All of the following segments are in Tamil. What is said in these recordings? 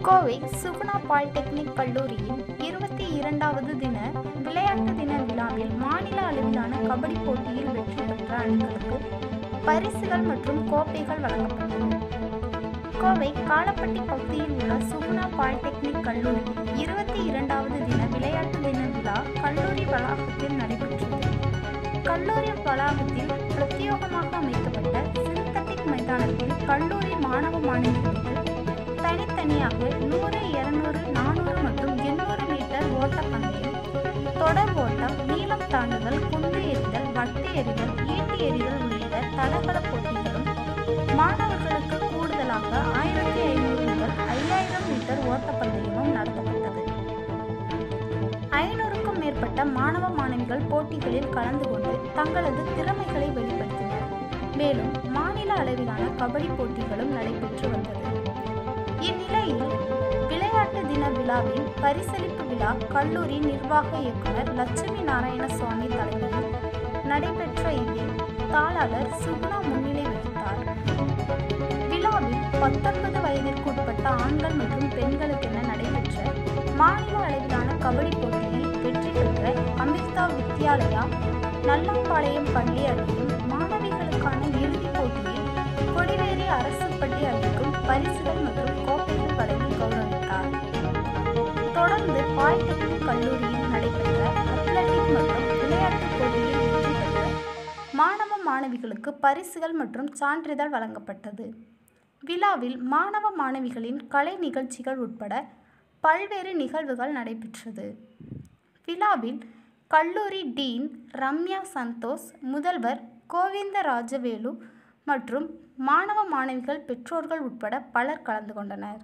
கோவை சுகுணா பாலிடெக்னிக் கல்லூரியின் இருபத்தி இரண்டாவது தின விளையாட்டு தின விழாவில் மாநில அளவிலான கபடி போட்டியில் வெற்றி பெற்ற அணிகளுக்கு பரிசுகள் மற்றும் கோப்பைகள் வழங்கப்பட்டது கோவை காலப்பட்டி பகுதியில் உள்ள சுகுணா பாலிடெக்னிக் கல்லூரியின் இருபத்தி இரண்டாவது தின விளையாட்டு தின விழா கல்லூரி வளாகத்தில் நடைபெற்றது கல்லூரி வளாகத்தில் பிரத்யேகமாக அமைக்கப்பட்ட சிந்தட்டிக் மைதானத்தில் கல்லூரி மாணவ மாணவிகளுக்கு தனித்தனியாக நூறு இருநூறு நானூறு மற்றும் எண்ணூறு மீட்டர் ஓட்டப்பந்தயம் தொடர் ஓட்டம் நீளம் தாண்டுதல் குண்டு எறிதல் வட்டு எறிதல் ஈட்டி எறிதல் உள்ளிட்ட தடகள போட்டிகளும் மாணவர்களுக்கு கூடுதலாக ஆயிரத்தி ஐநூறு முதல் ஐயாயிரம் மீட்டர் ஓட்டப்பந்தயமும் நடத்தப்பட்டது ஐநூறுக்கும் மேற்பட்ட மாணவ மாணவிகள் போட்டிகளில் கலந்து கொண்டு தங்களது திறமைகளை வெளிப்படுத்தினர் மேலும் மாநில அளவிலான கபடி போட்டிகளும் நடைபெற்று வந்தது இந்நிலையில் விளையாட்டு தின விழாவின் பரிசளிப்பு விழா கல்லூரி நிர்வாக இயக்குனர் லட்சுமி நாராயணசுவாமி தலைமையில் நடைபெற்ற இதில் தாளாளர் சுகுணா முன்னிலை வகித்தார் விழாவில் பத்தொன்பது வயதிற்கு உட்பட்ட ஆண்கள் மற்றும் பெண்களுக்கென நடைபெற்ற மாநில அளவிலான கபடி போட்டியில் வெற்றி பெற்ற அமிர்தா வித்யாலயா நல்லம்பாளையம் பள்ளி அணியும் மாணவிகளுக்கான இறுதிப் போட்டியில் கொடிவேரி அரசு பள்ளி அணிக்கும் பரிசுகள் மற்றும் கோப்பைகள் வழங்கி கௌரவித்தார் தொடர்ந்து பாலிடெக்னிக் கல்லூரியில் நடைபெற்ற அத்லட்டிக் மற்றும் விளையாட்டுப் போட்டியில் வெற்றி பெற்ற மாணவ மாணவிகளுக்கு பரிசுகள் மற்றும் சான்றிதழ் வழங்கப்பட்டது விழாவில் மாணவ மாணவிகளின் கலை நிகழ்ச்சிகள் உட்பட பல்வேறு நிகழ்வுகள் நடைபெற்றது விழாவில் கல்லூரி டீன் ரம்யா சந்தோஷ் முதல்வர் கோவிந்த ராஜவேலு மற்றும் மாணவ மாணவிகள் பெற்றோர்கள் உட்பட பலர் கலந்து கொண்டனர்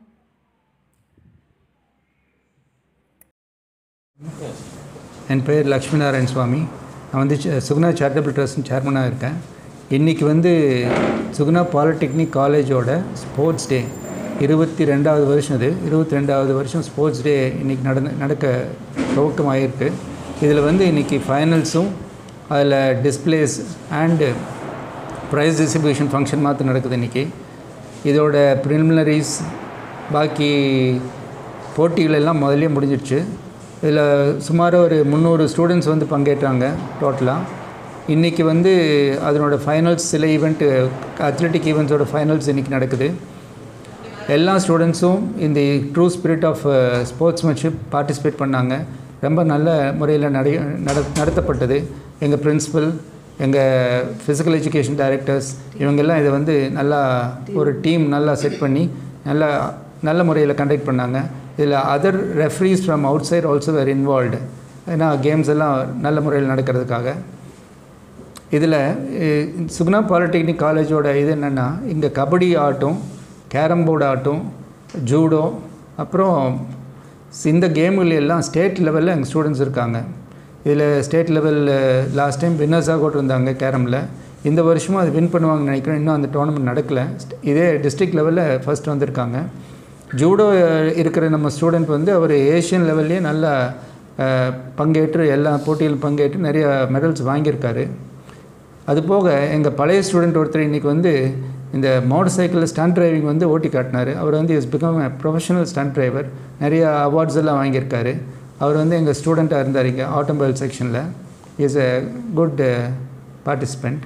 என் பெயர் லக்ஷ்மி நாராயண் சுவாமி நான் வந்து ச- சுகுணா சேரிட்டபிள் ட்ரஸ்ட் சேர்மனாக இருக்கேன் இன்றைக்கி வந்து சுகுணா பாலிடெக்னிக் காலேஜோட ஸ்போர்ட்ஸ் டே இருபத்தி ரெண்டாவது வருஷம் இது இருபத்தி ரெண்டாவது வருஷம் ஸ்போர்ட்ஸ் டே இன்றைக்கி நடந்து நடக்க துவக்கமாயிருக்கு இதில் வந்து இன்றைக்கி ஃபைனல்ஸும் அதில் displays and prize distribution function மாற்ற நடக்குது இன்றைக்கி இதோட ப்ரிலிமினரிஸ் பாக்கி போட்டிகள் எல்லாம் முதல்லயே முடிஞ்சிடுச்சு இதில் சுமார் ஒரு முந்நூறு ஸ்டூடெண்ட்ஸ் வந்து பங்கேற்றாங்க டோட்டலாக இன்றைக்கி வந்து அதனோட ஃபைனல்ஸ் சில ஈவெண்ட்டு அத்லெட்டிக் ஈவெண்ட்ஸோட ஃபைனல்ஸ் இன்றைக்கி நடக்குது எல்லா ஸ்டூடெண்ட்ஸும் இந்த true spirit of sportsmanship participate பண்ணாங்க ரொம்ப நல்ல முறையில் நடை நட நடத்தப்பட்டது எங்கள் பிரின்சிபல் எங்கள் ஃபிசிக்கல் எஜுகேஷன் டைரக்டர்ஸ் இவங்கெல்லாம் இதை வந்து நல்லா ஒரு டீம் நல்லா செட் பண்ணி நல்லா நல்ல முறையில் கண்டக்ட் பண்ணாங்க இதில் other referees from outside also were involved ஏன்னா கேம்ஸ் எல்லாம் நல்ல முறையில் நடக்கிறதுக்காக இதில் சுகுணா பாலிடெக்னிக் காலேஜோட இது என்னென்னா இங்கே கபடி ஆட்டம் கேரம் போர்டு ஆட்டம் ஜூடோ அப்புறம் இந்த கேமுகள் எல்லாம் ஸ்டேட் லெவலில் எங்கள் ஸ்டூடெண்ட்ஸ் இருக்காங்க இதில் ஸ்டேட் லெவலில் லாஸ்ட் டைம் வின்னர்ஸாக கூட இருந்தாங்க கேரமில் இந்த வருஷமும் அது வின் பண்ணுவாங்கன்னு நினைக்கிறேன் இன்னும் அந்த டோர்னமெண்ட் நடக்கலை இதே டிஸ்ட்ரிக்ட் லெவலில் ஃபர்ஸ்ட் வந்திருக்காங்க ஜூடோ இருக்கிற நம்ம ஸ்டூடெண்ட் வந்து அவர் ஏஷியன் லெவல்லையே நல்லா அஹ், பங்கேற்று எல்லா போட்டியிலும் பங்கேற்று நிறைய மெடல்ஸ் வாங்கியிருக்காரு அது போக எங்கள் பழைய ஸ்டூடெண்ட் ஒருத்தர் இன்றைக்கி வந்து இந்த மோட்டர் சைக்கிளில் ஸ்டண்ட் டிரைவிங் வந்து ஓட்டி காட்டினார் அவர் வந்து is become professional stunt driver நிறைய அவார்ட்ஸ் எல்லாம் வாங்கியிருக்காரு அவர் வந்து எங்கள் ஸ்டூடெண்ட்டாக இருந்தார் இங்கே ஆட்டோமொபைல் செக்ஷனில் is a good participant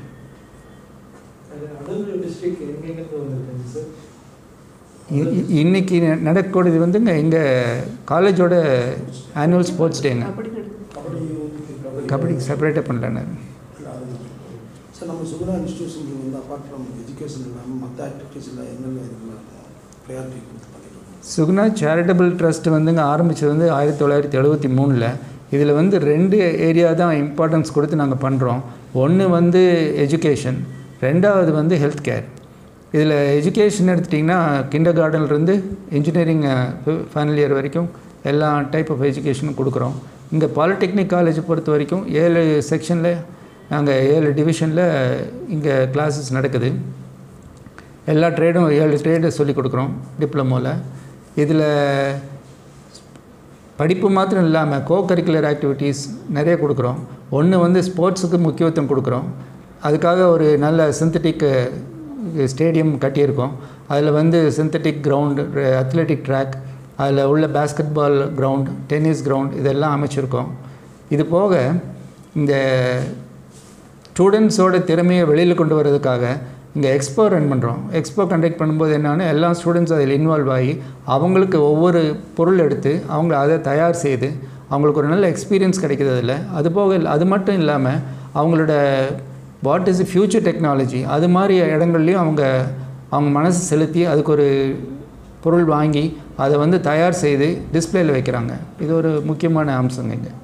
other district எங்கெங்கிருந்து வந்திருக்காங்க சார் இன்னைக்கு நடக்கக்கூடியது வந்துங்க எங்கள் காலேஜோட ஆனுவல் ஸ்போர்ட்ஸ் டேங்க கபடி கபடி செப்பரேட்டாக பண்ணலன்னு சார் நம்ம சுகுணா இன்ஸ்டியூஷனுக்கு வந்து அப்பார்ட் ஃப்ரம் எஜுகேஷன் இல்லாமல் மற்ற ஆக்டிவிட்டீஸில் என்னென்ன இதுலாம் ப்ரையாரிட்டி கொடுத்து பண்ணிருக்கோம் சுகுணா சேரிட்டபிள் ட்ரஸ்ட் வந்துங்க ஆரம்பித்தது வந்து ஆயிரத்தி தொள்ளாயிரத்தி எழுபத்தி மூணில் இதில் வந்து ரெண்டு ஏரியா தான் இம்பார்ட்டன்ஸ் கொடுத்து நாங்கள் பண்ணுறோம் ஒன்று வந்து எஜுகேஷன் ரெண்டாவது வந்து ஹெல்த் கேர் இதில் எஜுகேஷன் எடுத்துட்டிங்கன்னா கிண்டர் கார்டன்லேருந்து இன்ஜினியரிங் ஃபைனல் இயர் வரைக்கும் எல்லா டைப் ஆஃப் எஜுகேஷனும் கொடுக்குறோம் இங்கே பாலிடெக்னிக் காலேஜ் பொறுத்த வரைக்கும் ஏழு செக்ஷனில் நாங்கள் ஏழு டிவிஷனில் இங்கே கிளாஸஸ் நடக்குது எல்லா ட்ரேடும் ஏழு ட்ரேடு சொல்லிக் கொடுக்குறோம் டிப்ளமோவில் இதில் படிப்பு மாத்திரம் இல்லாமல் கோ கரிக்குலர் ஆக்டிவிட்டீஸ் நிறைய கொடுக்குறோம் ஒன்று வந்து ஸ்போர்ட்ஸுக்கு முக்கியத்துவம் கொடுக்குறோம் அதுக்காக ஒரு நல்ல சிந்தட்டிக் ஸ்டேடியம் கட்டியிருக்கோம் அதில் வந்து சிந்தட்டிக் கிரவுண்டு அத்லெட்டிக் ட்ராக் அதில் உள்ள basketball ground tennis ground இதெல்லாம் அமைச்சிருக்கோம் இது போக இந்த ஸ்டூடெண்ட்ஸோட திறமையை வெளியில் கொண்டு வர்றதுக்காக இங்கே எக்ஸ்போ ரன் பண்ணுறோம் எக்ஸ்போ கண்டக்ட் பண்ணும்போது என்னன்னா எல்லா ஸ்டூடெண்ட்ஸ் அதில் இன்வால்வ் ஆகி அவங்களுக்கு ஒவ்வொரு பொருள் எடுத்து அவங்க அதை தயார் செய்து அவங்களுக்கு ஒரு நல்ல எக்ஸ்பீரியன்ஸ் கிடைக்குது அதில் அது போக இல்ல- அது மட்டும் இல்லாமல் அவங்களோட வாட் இஸ் ஃப்யூச்சர் டெக்னாலஜி அது மாதிரி இடங்கள்லையும் அவங்க அவங்க மனசு செலுத்தி அதுக்கு ஒரு பொருள் வாங்கி அதை வந்து தயார் செய்து டிஸ்ப்ளேல வைக்கிறாங்க இது ஒரு முக்கியமான அம்சங்க இங்கே